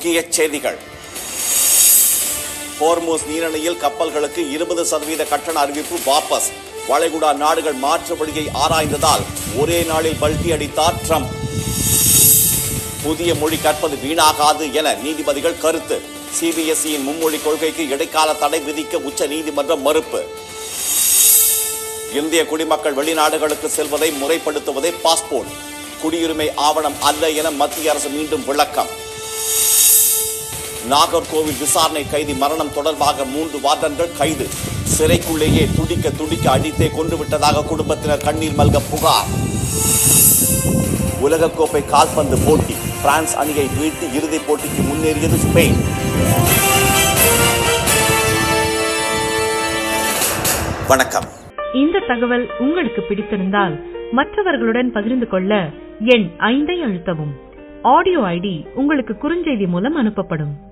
முக்கிய செய்திகள் ஹோர்மோஸ் நீரிணையில் கப்பல்களுக்கு இருபது சதவீத கட்டண அறிவிப்பு வாபஸ் வளைகுடா நாடுகள் மாற்று வழியை ஆராய்ந்ததால் ஒரே நாளில் பல்டி அடித்தார் ட்ரம்ப் புதிய மொழி கற்பது வீணாகாது என நீதிபதிகள் கருத்து சிபிஎஸ்இயின் மும்மொழி கொள்கைக்கு இடைக்கால தடை விதிக்க உச்ச நீதிமன்றம் மறுப்பு இந்திய குடிமக்கள் வெளிநாடுகளுக்கு செல்வதை முறைப்படுத்துவதே பாஸ்போர்ட் குடியுரிமை ஆவணம் அல்ல என மத்திய அரசு மீண்டும் விளக்கம் நாகர்கோவில் விசாரணை கைதி மரணம் தொடர்பாக மூன்று வார்டன்கள் கைது சிறைக்குள்ளேயே துடிக்க துடிக்க அடித்தே கொண்டு விட்டதாக குடும்பத்தினர் கண்ணீர் மல்க புகார் உலகக்கோப்பை கால்பந்து போட்டி பிரான்ஸ் அணியை வீழ்த்தி இறுதிப் போட்டிக்கு முன்னேறியது ஸ்பெயின் வணக்கம் இந்த தகவல் உங்களுக்கு பிடித்திருந்தால் மற்றவர்களுடன் பகிர்ந்து கொள்ள எண் ஐந்தை அழுத்தவும் ஆடியோ ஐடி உங்களுக்கு குறுஞ்செய்தி மூலம் அனுப்பப்படும்